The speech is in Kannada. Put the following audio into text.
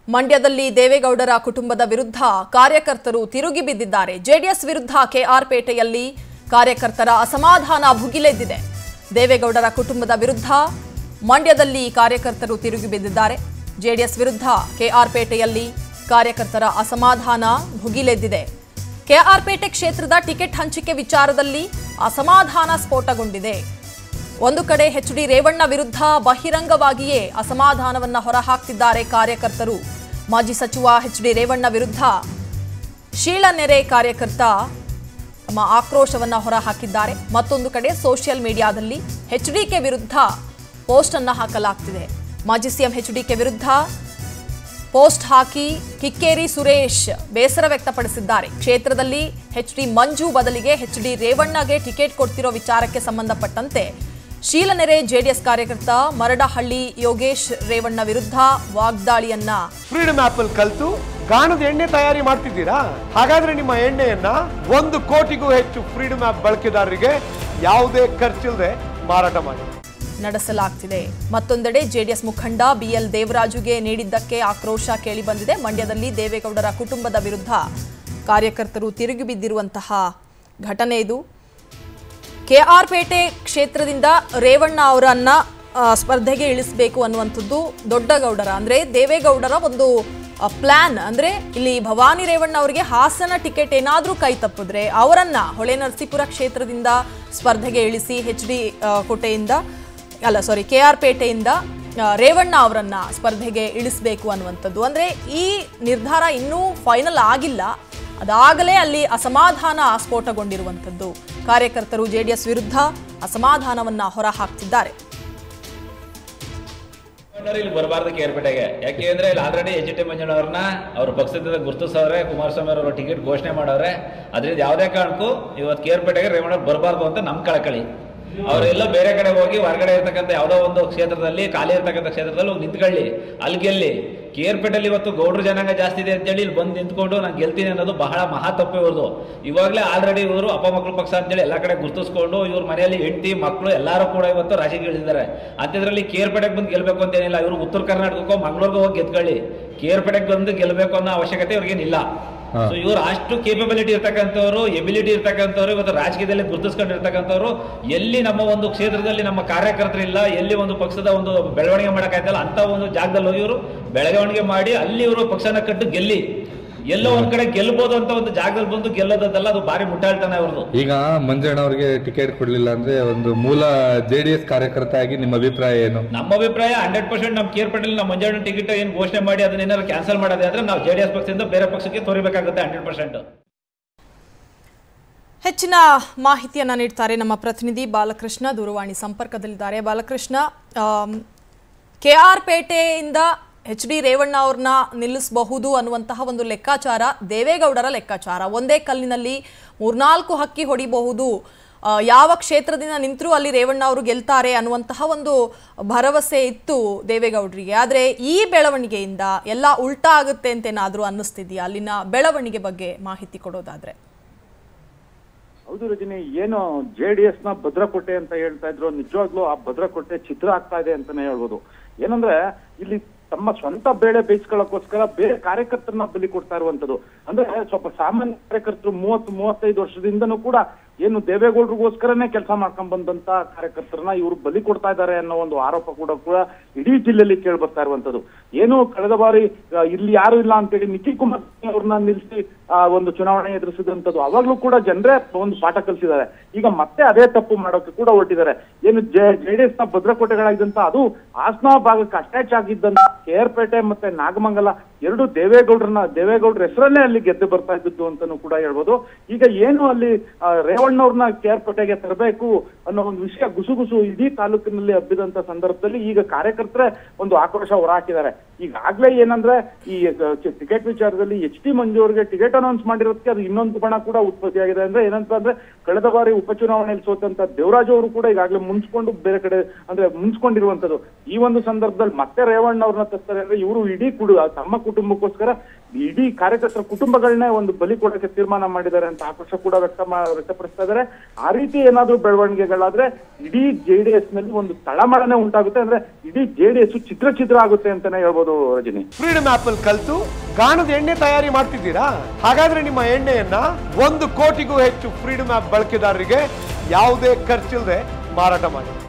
ಮಂಡ್ಯದಲ್ಲಿ ದೇವೇಗೌಡರ ಕುಟುಂಬದ ವಿರುದ್ಧ ಕಾರ್ಯಕರ್ತರು ತಿರುಗಿ ಬಿದ್ದಿದ್ದಾರೆ ಜೆಡಿಎಸ್ ವಿರುದ್ಧ ಕೆಆರ್ ಪೇಟೆಯಲ್ಲಿ ಕಾರ್ಯಕರ್ತರ ಅಸಮಾಧಾನ ಭುಗಿಲೆದ್ದಿದೆ ದೇವೇಗೌಡರ ಕುಟುಂಬದ ವಿರುದ್ಧ ಮಂಡ್ಯದಲ್ಲಿ ಕಾರ್ಯಕರ್ತರು ತಿರುಗಿ ಬಿದ್ದಿದ್ದಾರೆ ಜೆಡಿಎಸ್ ವಿರುದ್ಧ ಕೆಆರ್ ಪೇಟೆಯಲ್ಲಿ ಕಾರ್ಯಕರ್ತರ ಅಸಮಾಧಾನ ಭುಗಿಲೆದ್ದಿದೆ ಕೆಆರ್ ಪೇಟೆ ಕ್ಷೇತ್ರದ ಟಿಕೆಟ್ ಹಂಚಿಕೆ ವಿಚಾರದಲ್ಲಿ ಅಸಮಾಧಾನ ಸ್ಫೋಟಗೊಂಡಿದೆ ಒಂದು ಕಡೆ ಎಚ್ ಡಿ ರೇವಣ್ಣ ವಿರುದ್ಧ ಬಹಿರಂಗವಾಗಿಯೇ ಅಸಮಾಧಾನವನ್ನ ಹೊರಹಾಕ್ತಿದ್ದಾರೆ ಕಾರ್ಯಕರ್ತರು ಮಾಜಿ ಸಚಿವ ಎಚ್ ಡಿ ರೇವಣ್ಣ ವಿರುದ್ಧ ಶೀಳನೆರೆ ಕಾರ್ಯಕರ್ತ ತಮ್ಮ ಆಕ್ರೋಶವನ್ನ ಹೊರಹಾಕಿದ್ದಾರೆ ಮತ್ತೊಂದು ಕಡೆ ಸೋಷಿಯಲ್ ಮೀಡಿಯಾದಲ್ಲಿ ಎಚ್ ಡಿಕೆ ವಿರುದ್ಧ ಪೋಸ್ಟ್ ಅನ್ನ ಹಾಕಲಾಗ್ತಿದೆ ಮಾಜಿ ಸಿಎಂ ಎಚ್ ಡಿಕೆ ವಿರುದ್ಧ ಪೋಸ್ಟ್ ಹಾಕಿ ಕಿಕ್ಕೇರಿ ಸುರೇಶ್ ಬೇಸರ ವ್ಯಕ್ತಪಡಿಸಿದ್ದಾರೆ ಕ್ಷೇತ್ರದಲ್ಲಿ ಎಚ್ ಡಿ ಮಂಜು ಬದಲಿಗೆ ಎಚ್ ಡಿ ರೇವಣ್ಣಗೆ ಟಿಕೆಟ್ ಕೊಡ್ತಿರೋ ವಿಚಾರಕ್ಕೆ ಸಂಬಂಧಪಟ್ಟಂತೆ ಶೀಲನೆರೆ ಜೆಡಿಎಸ್ ಕಾರ್ಯಕರ್ತ ಮರಡಹಳ್ಳಿ ಯೋಗೇಶ್ ರೇವಣ್ಣ ವಿರುದ್ಧ ವಾಗ್ದಾಳಿಯನ್ನ ಫ್ರೀಡಮ್ ಆಪ್ ಅಲ್ಲಿ ಕಲ್ತು ಗಾಣದ ಎಣ್ಣೆ ತಯಾರಿ ಮಾಡ್ತಿದ್ದೀರಾ ಹಾಗಾದ್ರೆ ನಿಮ್ಮ ಎಣ್ಣೆಯನ್ನ ಒಂದು ಕೋಟಿಗೂ ಹೆಚ್ಚು ಫ್ರೀಡಮ್ ಆಪ್ ಬಳಕೆದಾರರಿಗೆ ಯಾವುದೇ ಖರ್ಚಿಲ್ಲದೆ ಮಾರಾಟ ಮಾಡಿ ನಡೆಸಲಾಗ್ತಿದೆ ಮತ್ತೊಂದೆಡೆ ಜೆಡಿಎಸ್ ಮುಖಂಡ ಬಿಎಲ್ ದೇವರಾಜುಗೆ ನೀಡಿದ್ದಕ್ಕೆ ಆಕ್ರೋಶ ಕೇಳಿಬಂದಿದೆ ಮಂಡ್ಯದಲ್ಲಿ ದೇವೇಗೌಡರ ಕುಟುಂಬದ ವಿರುದ್ಧ ಕಾರ್ಯಕರ್ತರು ತಿರುಗಿ ಬಿದ್ದಿರುವಂತಹ ಘಟನೆ ಇದು ಕೆಆರ್ ಪೇಟೆ ಕ್ಷೇತ್ರದಿಂದ ರೇವಣ್ಣ ಅವರನ್ನ ಆ, ಸ್ಪರ್ಧೆಗೆ ಇಳಿಸಬೇಕು ಅನ್ನುವಂಥದ್ದು ದೊಡ್ಡಗೌಡರ ಅಂದ್ರೆ ದೇವೇಗೌಡರ ಒಂದು ಪ್ಲಾನ್ ಅಂದ್ರೆ ಇಲ್ಲಿ ಭವಾನಿ ರೇವಣ್ಣ ಅವರಿಗೆ ಹಾಸನ ಟಿಕೆಟ್ ಏನಾದರೂ ಕೈ ತಪ್ಪಿದ್ರೆ ಅವರನ್ನ ಹೊಳೆ ನರಸೀಪುರ ಕ್ಷೇತ್ರದಿಂದ ಸ್ಪರ್ಧೆಗೆ ಇಳಿಸಿ ಎಚ್ ಡಿ ಕೋಟೆಯಿಂದ ಅಲ್ಲ ಸಾರಿ ಕೆ ಆರ್ ಪೇಟೆಯಿಂದ ಆ, ರೇವಣ್ಣ ಅವರನ್ನ ಸ್ಪರ್ಧೆಗೆ ಇಳಿಸಬೇಕು ಅನ್ನುವಂಥದ್ದು ಅಂದ್ರೆ ಈ ನಿರ್ಧಾರ ಇನ್ನೂ ಫೈನಲ್ ಆಗಿಲ್ಲ ಅದಾಗಲೇ ಅಲ್ಲಿ ಅಸಮಾಧಾನ ಸ್ಫೋಟಗೊಂಡಿರುವಂಥದ್ದು ಕಾರ್ಯಕರ್ತರು ಜೆಡಿಎಸ್ ವಿರುದ್ಧ ಅಸಮಾಧಾನವನ್ನ ಹೊರಹಾಕ್ತಿದ್ದಾರೆ ಮಂಜಣ್ಣವ್ರು ಇಲ್ಲಿ ಬರಬಾರ್ದು ಕೇರ್ಪೇಟೆಗೆ ಯಾಕೆ ಅಂದ್ರೆ ಇಲ್ಲಿ ಆಲ್ರೆಡಿ ಎಚ್ ಟಿ ಮಂಜಣ್ಣವ್ರನ್ನ ಅವ್ರ ಪಕ್ಷದಿಂದ ಗುರುತಿಸವ್ರೆ ಕುಮಾರಸ್ವಾಮಿ ಅವರು ಟಿಕೆಟ್ ಘೋಷಣೆ ಮಾಡವ್ರೆ ಅದರಿಂದ ಯಾವುದೇ ಕಾರಣಕ್ಕೂ ಇವತ್ತು ಕೇರ್ಪೇಟೆಗೆ ರೇವಣ್ಣ ಬರಬಾರ್ದು ಅಂತ ನಮ್ ಕಳಕಳಿ ಅವರೆಲ್ಲ ಬೇರೆ ಕಡೆ ಹೋಗಿ ಹೊರಗಡೆ ಇರ್ತಕ್ಕಂಥ ಯಾವುದೋ ಒಂದು ಕ್ಷೇತ್ರದಲ್ಲಿ ಖಾಲಿ ಇರ್ತಕ್ಕಂಥ ಕ್ಷೇತ್ರದಲ್ಲಿ ಹೋಗಿ ನಿಂತ್ಕೊಳ್ಳಿ ಅಲ್ಲಿ ಗೆಲ್ಲಿ ಕೇರ್ಪೇಟೆಯಲ್ಲಿ ಇವತ್ತು ಗೌಡ್ರ ಜನಾಂಗ ಜಾಸ್ತಿ ಇದೆ ಅಂತೇಳಿ ಇಲ್ಲಿ ಬಂದು ನಿಂತ್ಕೊಂಡು ನಾನು ಗೆಲ್ತೀನಿ ಅನ್ನೋದು ಬಹಳ ಮಹಾ ತಪ್ಪು ಇವ್ರದು ಇವಾಗಲೇ ಆಲ್ರೆಡಿ ಇವರು ಅಪಮಕ್ಕಳು ಪಕ್ಷ ಅಂತೇಳಿ ಎಲ್ಲ ಕಡೆ ಗುರುತಿಸ್ಕೊಂಡು ಇವ್ರ ಮನೆಯಲ್ಲಿ ಹೆಂಡತಿ ಮಕ್ಕಳು ಎಲ್ಲರೂ ಕೂಡ ಇವತ್ತು ರಾಜಕೀಯ ಇಳಿದಿದ್ದಾರೆ ಅಂತಿದ್ರಲ್ಲಿ ಕೇರ್ಪೇಟೆಗೆ ಬಂದು ಗೆಲ್ಬೇಕು ಅಂತ ಏನಿಲ್ಲ ಇವರು ಉತ್ತರ ಕರ್ನಾಟಕಕ್ಕೋ ಮಂಗಳೂರಿಗೆ ಹೋಗಿ ಗೆದ್ಕೊಳ್ಳಿ ಕೇರ್ಪೇಟೆಗೆ ಬಂದು ಗೆಲ್ಬೇಕು ಅನ್ನೋ ಅವಶ್ಯಕತೆ ಇವ್ರಿಗೇನಿಲ್ಲ ಸೊ ಇವ್ರು ಅಷ್ಟು ಕೇಪಬಿಲಿಟಿ ಇರ್ತಕ್ಕಂಥವ್ರು ಎಬಿಲಿಟಿ ಇರ್ತಕ್ಕಂಥವ್ರು ಇವತ್ತು ರಾಜಕೀಯದಲ್ಲಿ ಗುರುತಿಸ್ಕೊಂಡಿರ್ತಕ್ಕಂಥವ್ರು ಎಲ್ಲಿ ನಮ್ಮ ಒಂದು ಕ್ಷೇತ್ರದಲ್ಲಿ ನಮ್ಮ ಕಾರ್ಯಕರ್ತರಿಲ್ಲ ಎಲ್ಲಿ ಒಂದು ಪಕ್ಷದ ಒಂದು ಬೆಳವಣಿಗೆ ಮಾಡೋಕ್ಕಾಯ್ತಲ್ಲ ಅಂತ ಒಂದು ಜಾಗದಲ್ಲಿ ಹೋಗಿ ಇವರು ಬೆಳವಣಿಗೆ ಮಾಡಿ ಅಲ್ಲಿ ಇವರು ಪಕ್ಷನ ಕಟ್ಟು ಗೆಲ್ಲಿ ಎಲ್ಲೋ ಒಂದ್ ಕಡೆ ಗೆಲ್ಬೋದು ಅಂತ ಒಂದು ಜಾಗದಲ್ಲಿ ಬಂದು ಗೆಲ್ಲೋದಲ್ಲ ಅದು ಭಾರಿ ಮುಟ್ಟಾಳ್ತಾನೆ ಅವ್ರದ್ದು ಈಗ ಮಂಜಣ್ಣ ಅವ್ರಿಗೆ ಟಿಕೆಟ್ ಕೊಡ್ಲಿಲ್ಲ ಅಂದ್ರೆ ಒಂದು ಮೂಲ ಜೆ ಡಿ ಎಸ್ ಕಾರ್ಯಕರ್ತ ಆಗಿ ನಿಮ್ಮ ಅಭಿಪ್ರಾಯ ಏನು ನಮ್ಮ ಅಭಿಪ್ರಾಯ ಹಂಡ್ರೆಡ್ ಪರ್ಸೆಂಟ್ ನಮ್ಮ ಕೇರ್ ಪಟೇಲ್ ನಮ್ಮ ಮಂಜಣ್ಣ ಟಿಕೆಟ್ ಏನು ಘೋಷಣೆ ಮಾಡಿ ಅದನ್ನ ಏನಾದ್ರು ಕ್ಯಾನ್ಸಲ್ ಮಾಡೋದೇ ಆದ್ರೆ ನಾವು ಜೆ ಡಿ ಎಸ್ ಪಕ್ಷದಿಂದ ಬೇರೆ ಪಕ್ಷಕ್ಕೆ ತೋರಿಬೇಕಾಗುತ್ತೆ ಹಂಡ್ರೆಡ್ ಪರ್ಸೆಂಟ್ ಹೆಚ್ಚಿನ ಮಾಹಿತಿಯನ್ನ ನೀಡ್ತಾರೆ ನಮ್ಮ ಪ್ರತಿನಿಧಿ ಬಾಲಕೃಷ್ಣ ದೂರವಾಣಿ ಸಂಪರ್ಕದಲ್ಲಿದ್ದಾರೆ ಬಾಲಕೃಷ್ಣ ಕೆ ಆರ್ ಪೇಟೆಯಿಂದ ಎಚ್ ಡಿ ರೇವಣ್ಣ ಅವ್ರನ್ನ ನಿಲ್ಲಿಸಬಹುದು ಅನ್ನುವಂತಹ ಒಂದು ಲೆಕ್ಕಾಚಾರ ದೇವೇಗೌಡರ ಲೆಕ್ಕಾಚಾರ ಒಂದೇ ಕಲ್ಲಿನಲ್ಲಿ ಮೂರ್ನಾಲ್ಕು ಹಕ್ಕಿ ಹೊಡಿಬಹುದು ಆ, ಯಾವ ಕ್ಷೇತ್ರದಿಂದ ನಿಂತರೂ ಅಲ್ಲಿ ರೇವಣ್ಣ ಅವರು ಗೆಲ್ತಾರೆ ಅನ್ನುವಂತಹ ಒಂದು ಭರವಸೆ ಇತ್ತು ದೇವೇಗೌಡರಿಗೆ ಆದರೆ ಈ ಬೆಳವಣಿಗೆಯಿಂದ ಎಲ್ಲ ಉಲ್ಟಾ ಆಗುತ್ತೆ ಅಂತೇನಾದರೂ ಅನ್ನಿಸ್ತಿದೆಯಾ ಅಲ್ಲಿನ ಬೆಳವಣಿಗೆ ಬಗ್ಗೆ ಮಾಹಿತಿ ಕೊಡೋದಾದ್ರೆ ಹೌದು ರಜನಿ ಏನು ಜೆ ಡಿ ಎಸ್ ನ ಭದ್ರಕೋಟೆ ಅಂತ ಹೇಳ್ತಾ ಇದ್ರು ನಿಜವಾಗ್ಲೂ ಆ ಭದ್ರಕೋಟೆ ಚಿತ್ರ ಆಗ್ತಾ ಇದೆ ಅಂತಾನೆ ಹೇಳ್ಬೋದು ಏನಂದ್ರೆ ಇಲ್ಲಿ ತಮ್ಮ ಸ್ವಂತ ಬೇಳೆ ಬೇಯಿಸ್ಕೊಳ್ಳೋಕ್ಕೋಸ್ಕರ ಬೇರೆ ಕಾರ್ಯಕರ್ತರನ್ನ ಬಲಿ ಕೊಡ್ತಾ ಇರುವಂತದ್ದು ಅಂದ್ರೆ ಸ್ವಲ್ಪ ಸಾಮಾನ್ಯ ಕಾರ್ಯಕರ್ತರು ಮೂವತ್ತು ಮೂವತ್ತೈದು ವರ್ಷದಿಂದನೂ ಕೂಡ ಏನು ದೇವೇಗೌಡರಿಗೋಸ್ಕರನೇ ಕೆಲಸ ಮಾಡ್ಕೊಂಡ್ ಬಂದಂತ ಕಾರ್ಯಕರ್ತರನ್ನ ಇವರು ಬಲಿ ಕೊಡ್ತಾ ಇದ್ದಾರೆ ಅನ್ನೋ ಒಂದು ಆರೋಪ ಕೂಡ ಕೂಡ ಇಡೀ ಜಿಲ್ಲೆಯಲ್ಲಿ ಕೇಳಿ ಬರ್ತಾ ಇರುವಂತದ್ದು ಏನು ಕಳೆದ ಬಾರಿ ಆ, ಇಲ್ಲಿ ಯಾರು ಇಲ್ಲ ಅಂತೇಳಿ ನಿಖಿಲ್ ಕುಮಾರಸ್ವಾಮಿ ಅವ್ರನ್ನ ನಿಲ್ಲಿಸಿ ಆ ಒಂದು ಚುನಾವಣೆ ಎದುರಿಸಿದಂತದ್ದು ಅವಾಗ್ಲೂ ಕೂಡ ಜನರೇ ಒಂದು ಪಾಠ ಕಲಿಸಿದ್ದಾರೆ ಈಗ ಮತ್ತೆ ಅದೇ ತಪ್ಪು ಮಾಡೋಕೆ ಕೂಡ ಹೊರಟಿದ್ದಾರೆ ಏನು ಜೆಡಿಎಸ್ ನ ಭದ್ರಕೋಟೆಗಳಾಗಿದ್ದಂತ ಅದು ಹಾಸನ ಭಾಗಕ್ಕೆ ಅಟ್ಯಾಚ್ ಆಗಿದ್ದಂತ ಕೇರ್ಪೇಟೆ ಮತ್ತೆ ನಾಗಮಂಗಲ ಎರಡು ದೇವೇಗೌಡರನ್ನ ದೇವೇಗೌಡರ ಹೆಸರನ್ನೇ ಅಲ್ಲಿ ಗೆದ್ದು ಬರ್ತಾ ಇದ್ದದ್ದು ಅಂತಾನು ಕೂಡ ಹೇಳ್ಬೋದು ಈಗ ಏನು ಅಲ್ಲಿ ಆ, ರೇವಣ್ಣವ್ರನ್ನ ಕೇರ್ಪೇಟೆಗೆ ತರಬೇಕು ಅನ್ನೋ ಒಂದು ವಿಷಯ ಗುಸುಗುಸು ಇಡೀ ತಾಲೂಕಿನಲ್ಲಿ ಹಬ್ಬಿದಂತ ಸಂದರ್ಭದಲ್ಲಿ ಈಗ ಕಾರ್ಯಕರ್ತರೇ ಒಂದು ಆಕ್ರೋಶ ಹೊರಹಾಕಿದ್ದಾರೆ ಈಗಾಗ್ಲೇ ಏನಂದ್ರೆ ಈ ಟಿಕೆಟ್ ವಿಚಾರದಲ್ಲಿ ಎಚ್ ಟಿ ಮಂಜು ಅವರಿಗೆ ಟಿಕೆಟ್ ಅನೌನ್ಸ್ ಮಾಡಿರೋದಕ್ಕೆ ಅದು ಇನ್ನೊಂದು ಬಣ ಕೂಡ ಉತ್ಪತ್ತಿಯಾಗಿದೆ ಅಂದ್ರೆ ಏನಂತ ಅಂದ್ರೆ ಕಳೆದ ಬಾರಿ ಉಪಚುನಾವಣೆಯಲ್ಲಿ ಸೋತಂತ ದೇವರಾಜು ಅವರು ಕೂಡ ಈಗಾಗಲೇ ಮುನ್ಸ್ಕೊಂಡು ಬೇರೆ ಕಡೆ ಅಂದ್ರೆ ಮುನ್ಸ್ಕೊಂಡಿರುವಂತದ್ದು ಈ ಒಂದು ಸಂದರ್ಭದಲ್ಲಿ ಮತ್ತೆ ರೇವಣ್ಣ ಅವ್ರನ್ನ ತರ್ತಾರೆ ಅಂದ್ರೆ ಇವರು ಇಡೀ ಕುಡು ತಮ್ಮ ಕುಟುಂಬಕ್ಕೋಸ್ಕರ ಇಡೀ ಕಾರ್ಯಕರ್ತರ ಕುಟುಂಬಗಳನ್ನೇ ಒಂದು ಬಲಿ ಕೊಡಕ್ಕೆ ತೀರ್ಮಾನ ಮಾಡಿದ್ದಾರೆ ಅಂತ ಆಕ್ರೋಶ ಕೂಡ ವ್ಯಕ್ತ ಮಾ- ವ್ಯಕ್ತಪಡಿಸ್ತಾ ಇದ್ದಾರೆ ಆ ರೀತಿ ಏನಾದ್ರೂ ಬೆಳವಣಿಗೆಗಳಾದ್ರೆ ಇಡೀ ಜೆಡಿಎಸ್ ನಲ್ಲಿ ಒಂದು ತಳಮಳನೆ ಉಂಟಾಗುತ್ತೆ ಅಂದ್ರೆ ಇಡೀ ಜೆಡಿಎಸ್ ಚಿತ್ರ ಚಿತ್ರ ಆಗುತ್ತೆ ಅಂತಾನೆ ಹೇಳ್ಬೋದು ಹೇಳ್ಬೋದು ರಜನಿ ಫ್ರೀಡಮ್ ಆಪ್ ಅಲ್ಲಿ ಕಲ್ತು ಗಾಣದ ಎಣ್ಣೆ ತಯಾರಿ ಮಾಡ್ತಿದ್ದೀರಾ ಹಾಗಾದ್ರೆ ನಿಮ್ಮ ಎಣ್ಣೆಯನ್ನ ಒಂದು ಕೋಟಿಗೂ ಹೆಚ್ಚು ಫ್ರೀಡಮ್ ಆಪ್ ಬಳಕೆದಾರರಿಗೆ ಯಾವುದೇ ಖರ್ಚಿಲ್ಲದೆ ಮಾರಾಟ ಮಾಡಿ